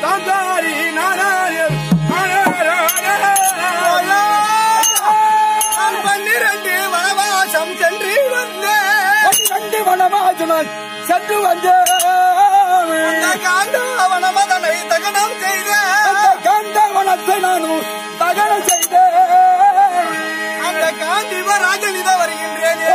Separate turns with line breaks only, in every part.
தாந்தாரி நாராய
நான் பன்னிரண்டு வனவாசம் சென்று வந்தேன்
கண்டு வனவாசனன் சென்று வந்த
அந்த காண்டவன மதனை தகனம் செய்தேன்
கண்ட வனத்தை நானும் தகனம் செய்தேன்
அந்த காந்திவராஜன் இத வருகின்றேன்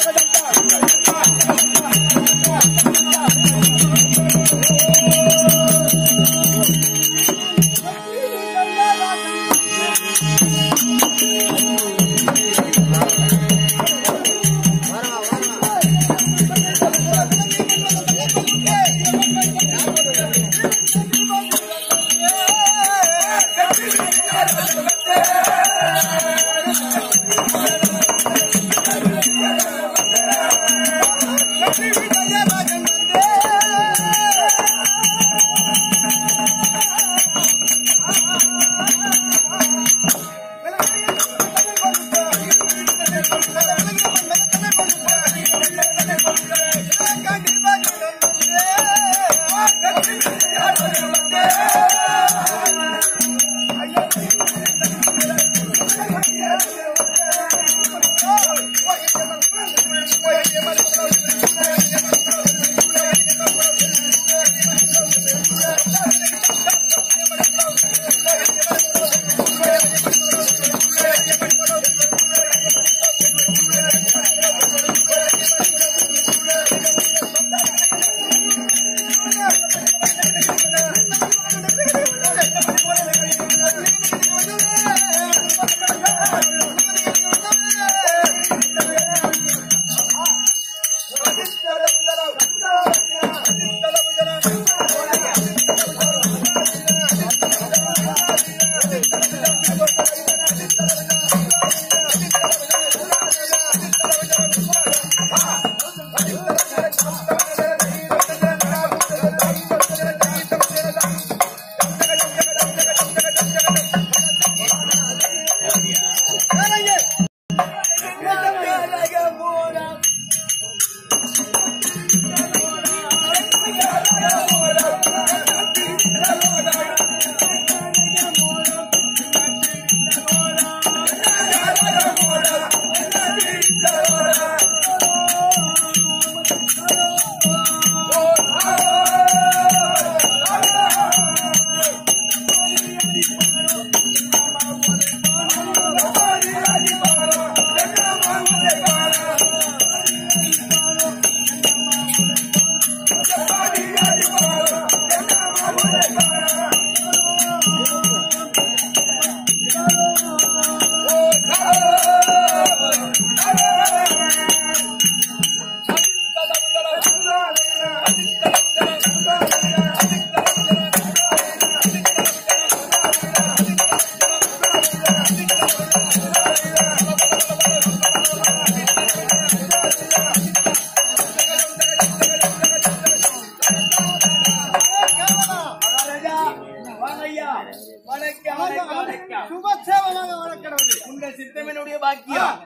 சுபசேவமாக வளர்க்கிறது
உங்கள் சித்தமனுடைய பாக்கியம்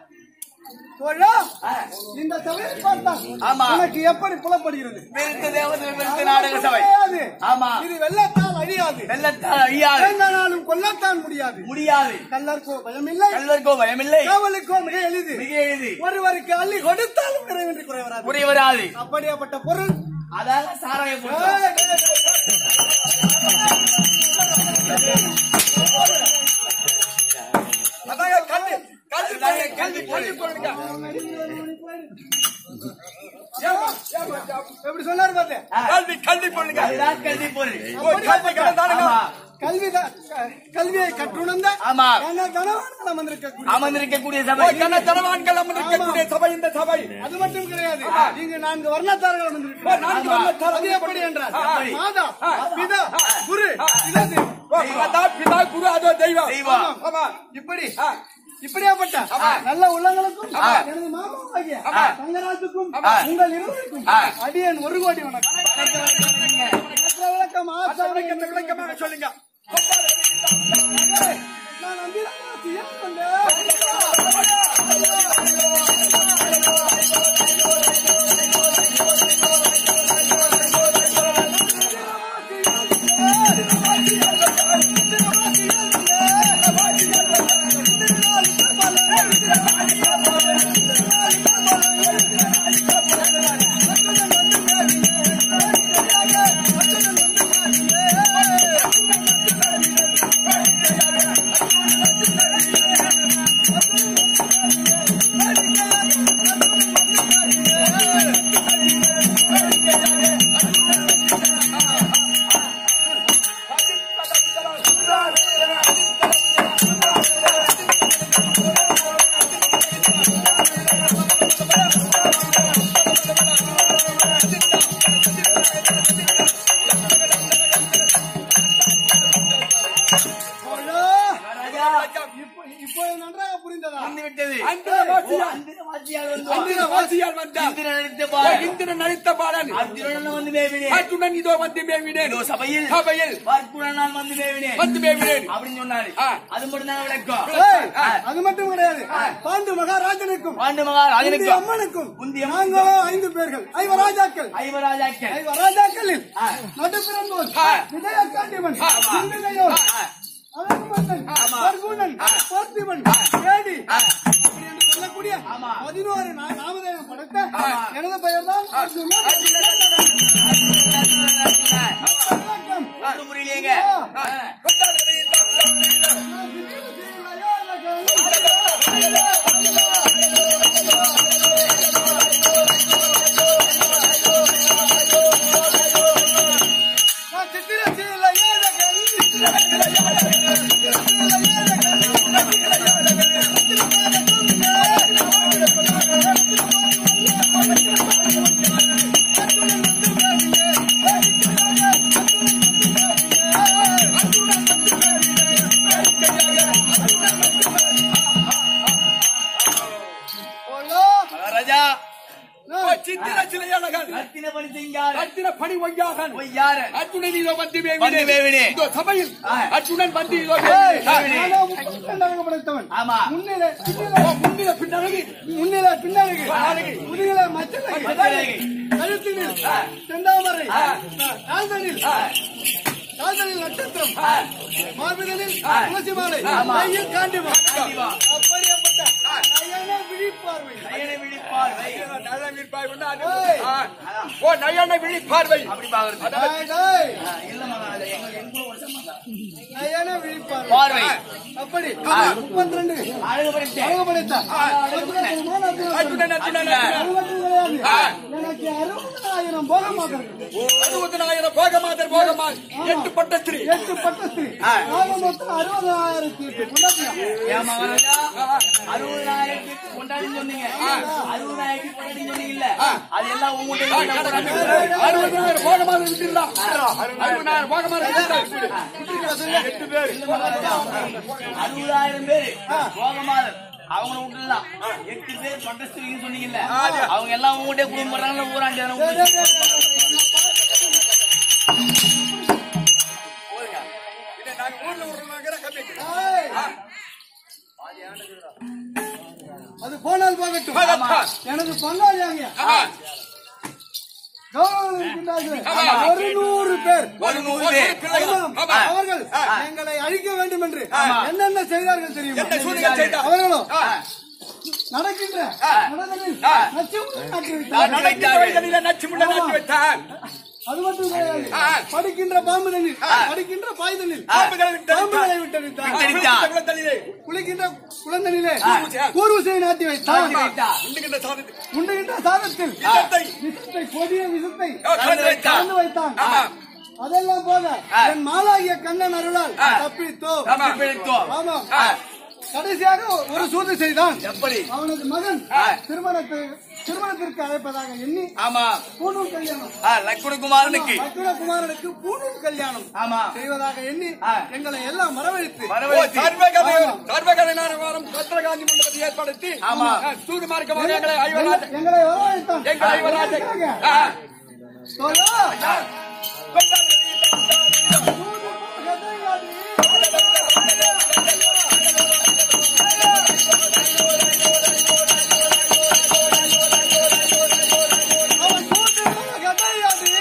தோழா, இந்த சபையை பார்த்தால்
ஆமா.
உனக்கு எப்படி புலப்படுகிறது
பெருத்த தேவதை பெருத்த நாடக சபை
கிடையாது.
ஆமா
இது வெள்ளத்தால் அழியாது
வெள்ளத்தால் அழியாது
எந்த நாளும் கொல்லத்தான் முடியாது
முடியாது
கல்லர்க்கோ பயமில்லை
கல்வர்க்கோ பயமில்லை
காவலுக்கோ மிக எளிது
மிக எளிது
ஒருவருக்கு அள்ளி கொடுத்தாலும் குறைவின்றி குறைவராது
குறை வராது
அப்படியாப்பட்ட பொருள்
அதாக சாராய
ஏய்,
போட்டோம்
அதாங்க கல்வி கல்வி பள்ளி, கல்வி கல்வி போடுங்க
எப்படி சொன்னாரு பார்த்தேன்
கல்வி கல்வி போடுங்க
அதுதான் கல்வி பொருள்
கல்வி கடந்தானுங்க
ஆமா
கல்வி கல்வியை கற்றுணர்ந்த
ஆமா.
கன கனவான்கள் அமர்ந்திருக்கக்கூடிய
அமர்ந்திருக்கக்கூடிய சபை
கன தனவான்கள் அமர்ந்திருக்கக்கூடிய சபை இந்த சபை
அது மட்டும் கிடையாது இங்கு நான்கு வர்ணத்தார்கள்
ஓ,
அமர்ந்திருக்கிறார்கள்
நான்கு
ஆமா.
வர்ணத்தார்
அது எப்படி என்றால்
எப்படி?
மாதா பிதா குரு இதது.
ஓ, மாதா பிதா குரு அதோ தெய்வம்
தெய்வம்.
ஆமா
இப்படி
ஆ.
இப்படியாப்பட்ட நல்ல உள்ளங்களுக்கும்
ஆமா.
எனது மாமாவாகிய
ஆமா.
தங்கராஜுக்கும்
ஆமா.
உங்கள் இருவருக்கும்
ஆ.
அடியேன் ஒரு கோடி வணக்கம் மற்ற விளக்கம் ஆசை
விளக்கத்தை விளக்கமாக சொல்லுங்க
நான் அந்திரமாசி ஏன் வந்தேன்? இப்போது நன்றாக புரிந்ததா
வந்து விட்டது
அந்திர வாசியால்
அந்திர வாசியால் வந்து
அந்திர வாசியால் வந்தார்
இந்திரன் நடித்த பாடல்.
இந்திரன் நடித்த பாடல்
அர்ஜுனன் வந்து மேவினேன்
அர்ஜுனன் இதோ வந்து மேவினேன்
இதோ சபையில்
சபையில்
பார்ப்புடன் நான் வந்து மேவினேன்
வந்து மேவினேன்
அப்படின்னு சொன்னாரு
ஆ.
அது மட்டும் தான் விளக்கம்
ஏய், அது மட்டும் கிடையாது பாண்டு மகாராஜனுக்கும்
பாண்டு மகா
குந்தி
ராஜனுக்கும்
அம்மனுக்கும்
குந்தி அம்மனுக்கும்
நாங்களோ ஐந்து பேர்கள் ஐவராஜாக்கள்
ஐவராஜாக்கள்
ஐவராஜாக்களில்
ஆ.
நடுப்பிறந்தோர்
ஆ.
விஜயகாண்டிவன் சிந்தையோர் அழகுமந்தன் பர்குணன் பார்த்திபன் ஏடி அப்படி என்று சொல்லக்கூடிய
ஆமா.
பதினோரு நா- நாமதேயம் படைத்த எனது பெயர் தான் அர்ஜுனன் வணக்கம்.
ஒன்றும் புரியலையேங்க ஆ.
நான் சித்திரச்சீல ஏழகன். ஓலோ,
மகாராஜா
நான்
சித்திர சிலையாளர்கள்
ரத்தின பணி செய்யார்
ரத்தின பணி ஒய்யாகன்
பொய்யாரு
அர்ஜுனன் இதோ வந்து
வந்து மேவினேன்.
மேவினேன் இதோ சபையில்
ஆ.
அர்ஜுனன் வந்து இதோ
ஏய்,
மேவினேன்.
நானோ முப்பத்திரண்டாக படைத்தவன்.
ஆமா.
முன்னிலை, பின்னிலை,
முன்னில பின்னழகி
முன்னிலை, பின்னழகு, முதுகிலே மச்சழகு,
மச்சழகு.
கழுத்தினில் செந்தாமரை, கால்தனில் கால்தனில் நட்சத்திரம், மார்பிதனில் துளசி மாலை,
ஆமா.
கையில் காண்டிபம்.
காண்டிபம்.
அப்படியாப்பட்ட நயன விழிப்பார்வை.
நயன விழிப்பார்வை
நயன விழிப்பார்வை உண்டு, அது-
ஏய்.
ஆ. ஓ நயன விழிப்பார்வை
அப்படி பாக்குறது
டேய், டேய்,
ஆ, இல்ல மகாராஜா எங்க எங்க கூட ஒரு சம்பந்தம்
நயன விழிப்பார்வை.
பார்வை
அப்படி முப்பத்திரெண்டு
அழகு படைத்தேன்
அழகு படைத்த அற்புதமான அற்புதம்.
அர்ஜுனன் அர்ஜுனன்
அது
அர்ஜுனன்
மட்டும் கிடையாது. எனக்கு அறுபதாயிரம் போகமாக இருக்கு.
அறுபதனாயிரம் போகமாதர் போகமால் எட்டு பட்டத்திரி
எட்டு பட்டத்து ஆக மொத்தம் அறுபதாயிரத்தி எட்டு பொண்டாட்டியா?
ஏன் மகாராஜா அறுபதாயிரத்தி கொண்டாடி சொன்னீங்க அறுபதாயிரத்தி கொண்டாடி சொன்னீங்கல்ல அது எல்லாம் உங்கள்கிட்ட
அறுபதனாயிரம் போகமாதர் விட்டுலாம் அறுபதாயிரம் போகமாதர் எட்டு பேர்
அறுபதாயிரம் பேரு போகமாதர் அவங்கள விட்டுலாம் எட்டு பேர் பட்டஸ்திரிங்க சொன்னீங்கல்ல அவங்க எல்லாம் உங்கள்கிட்ட குடும்பம் பண்றாங்க ஊராண்டி
டேய், டேய், டேய், டேய், டேய்.
நாங்க ஊர்ல விடுறாங்க கம்மி
ஏய். அது போனால் போகட்டும் எனது பங்காளியாங்க கௌரவம் இருக்கின்றார்கள். ஒரு நூறு பேர்
ஒரு நூறு பேர்
ஆமாம்.
ஆமா.
அவர்கள் எங்களை அழிக்க வேண்டும் என்று என்னென்ன செய்தார்கள் தெரியுமா
என்ன சூழ்நிலை செய்தார்?
அவர்களும் நடக்கின்ற நடந்ததில் நச்சுமுறை நாட்டி வைத்தார்கள்.
நடக்கிற வயதிலே நச்சுமுள்ள நாட்டி வைத்தார்
அது மட்டும் கிடையாது
ஆ.
படிக்கின்ற பாம்பு தண்ணீர் படிக்கின்ற பாய் தண்ணீர்
பாம்புகளை விட்டு
பாம்புகளை விட்டடித்தார்
விட்டடித்தார்.
குளத்தலிலே
குளிக்கின்ற குழந்தனிலே
கூர்வசை.
கூர்வசை நாட்டி வைத்தார்
நாட்டி வைத்தார்.
உண்டுகின்ற சாதத்தில்
உண்ணுகின்ற சாதத்தில்
விஷத்தை
விஷத்தை கொடிய விஷத்தை
கலந்து வைத்தார்
கலந்து வைத்தான்
ஆமா.
அதெல்லாம் போக என் மாலாகிய கண்ணன் அருளால் தப்பித்தோ
தப்பி பிழைத்தோம்
ஆமாம் கடைசியாக ஒரு சூது செய்தான்
எப்படி
அவனது மகன் திருமணத்தை திருமணத்திற்கு அழைப்பதாக எண்ணி
ஆமா
பூணூல் கல்யாணம்
ஆ, லக்குணகுமாரனுக்கு
குமாரனுக்கு பூணூல் கல்யாணம்
ஆமா
செய்வதாக எண்ணி
ஆ.
எங்களை எல்லாம் வரவழைத்து
வரவழைத்து
சர்வகதை சர்வகதை வாரம் பத்திரகாந்தி மண்டபத்தை ஏற்படுத்தி
ஆமா.
தூது மார்க்கமாக எங்களை ஐவராஜ
எங்களை- எங்களை வரவழைத்தான்
எங்கள் ஐவராஜ
எதற்காக?
ஆ.
சொல்லா. அவன் கூட்டுகிற கதையாது.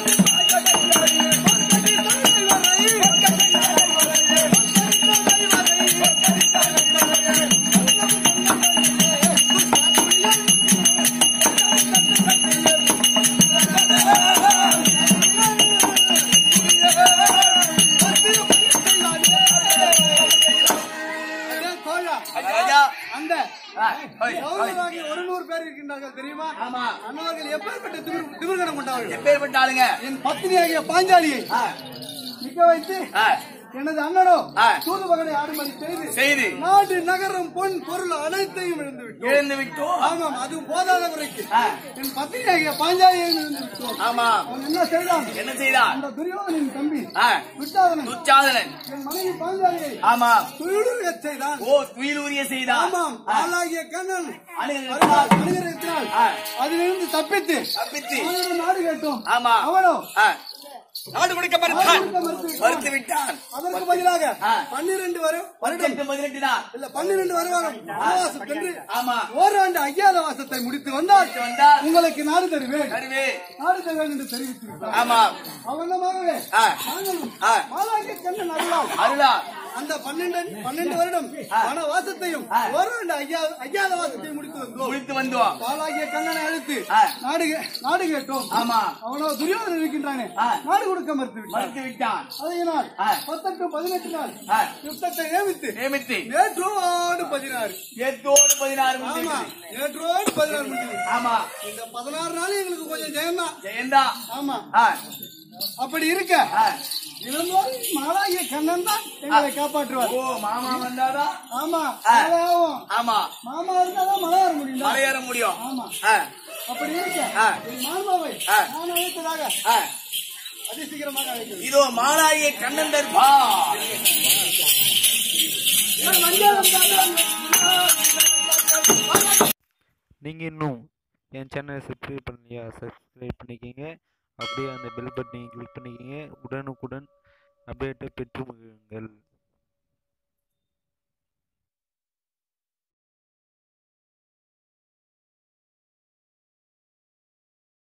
அதே தோழா,
ராஜா
அந்த
ஆ, ஓய், ஓய்.
சகோதரராகிய ஒரு நூறு பேர் இருக்கின்றார்கள் தெரியுமா
ஆமா
அண்ணவர்கள் எப்பேற்பட்ட திமிர் திமிர்கணம் கொண்டவர்கள்
எப்பேற்பட்ட ஆளுங்க
என் பத்தினியாகிய பாஞ்சாலியை
ஆ,
நிக்க வைத்து
ஆ,
எனது அண்ணனோ
ஆ.
தூது மகனை ஆடுமதி செய்து
செய்து
நாடு நகரம் பொன் பொருள் அனைத்தையும் இழந்து விட்டோம்
எழுந்து விட்டோம்
ஆமாம் அது போதாத குறைக்கு
ஆ.
என் பத்திரிகை பாஞ்சாலியை இழந்து விட்டோம்
ஆமா
அவன் என்ன செய்தான்
என்ன செய்தான்
அந்த துரியோதனின் தம்பி
ஆ,
விட்டாதனன்
துச்சாதனன்
என் மனைவி பாஞ்சாலியை
ஆமா
துயிலுறச் செய்தான்
ஓ துயிலூரிய செய்தான்
ஆமாம் ஆளாகிய கண்ணன்
அணுகிறத்தால்
அணுகிறத்தினால்
ஆ.
அதிலிருந்து தப்பித்து
தப்பித்து
அவனிடம் நாடு கேட்டோம்
ஆமா
அவனோ
ஆ, நாடு கொடுக்க மறுத்தான்
நாடு கொடுக்க மறுத்து விட்டான்.
மறுத்து விட்டான்
அதற்கு பதிலாக
ஆ.
பன்னிரண்டு வரும் வருடம்
பதினெட்டு பதினெட்டு தான்
இல்ல பன்னிரண்டு வருவாரம் வனவாசம் சென்று
ஆமா
ஓராண்டு அஜ்ஞாத வாசத்தை முடித்து வந்தால்
வந்தால்
உங்களுக்கு நாடு தருவேன்
கருவே
நாடு தருவேன் என்று தெரிவித்து விட்டார்
ஆமா
அவனமாகவே
ஆ.
நாங்களும்
ஆ.
மாலாகிய கண்ணன் அருளால்
அருளா
அந்த பன்னெண்டு பன்னெண்டு வருடம் வனவாசத்தையும் ஓராண்டு அஜ்ஞா- அஜ்ஞாத வாசத்தையும் முடித்து வந்தோம்
முடித்து வந்தோம்
பாலாகிய கண்ணனை அழைத்து
ஆ.
நாடு கே- நாடு கேட்டோம்
ஆமா
அவனோ துரியோதனன் இருக்கின்றானே
ஆ.
நாடு கொடுக்க மறுத்து விட்டான்
மறுத்து விட்டான்
அதையினால்
ஆ.
பத்தெட்டு பதினெட்டு நாள்
ஆ,
யுத்தத்தை நியமித்து
நியமித்து
நேற்றோடு பதினாறு
எத்தோடு பதினாறு
ஆமா
முடிந்து
நேற்றோடு பதினாறு முடியுது
ஆமா
இந்த பதினாறு நாள் எங்களுக்கு கொஞ்சம் ஜெயம்தான்
ஜெயந்தா
ஆமா
ஆ,
அப்படி இருக்க
ஆ.
இளந்தோறும் மாலாகிய கண்ணன் தான் எங்களை காப்பாற்றுவார்
ஓ மாமா வந்தாதா
ஆமா
ஆ.
மழை ஆகும்
ஆமா
மாமா இருந்தாதான் மழை வர முடியும்
மலையேற முடியும்
ஆமா
ஆ,
அப்படி இருக்க
ஆ.
என் மாமாவை
ஆ.
நான் அழைத்ததாக
ஆ.
அதிசீக்கிரமாக அழைக்கிறேன்
இதோ மாலாகிய கண்ணன் தர்பா
நீங்கள் இன்னும் என் சேனலை சப்ஸ்கிரைப் பண்ணலையா சப்ஸ்கிரைப் பண்ணிக்கோங்க அப்படியே அந்த பெல் பட்டனையும் கிளிக் பண்ணிக்கோங்க உடனுக்குடன் அப்டேட்டை பெற்று மகிழுங்கள்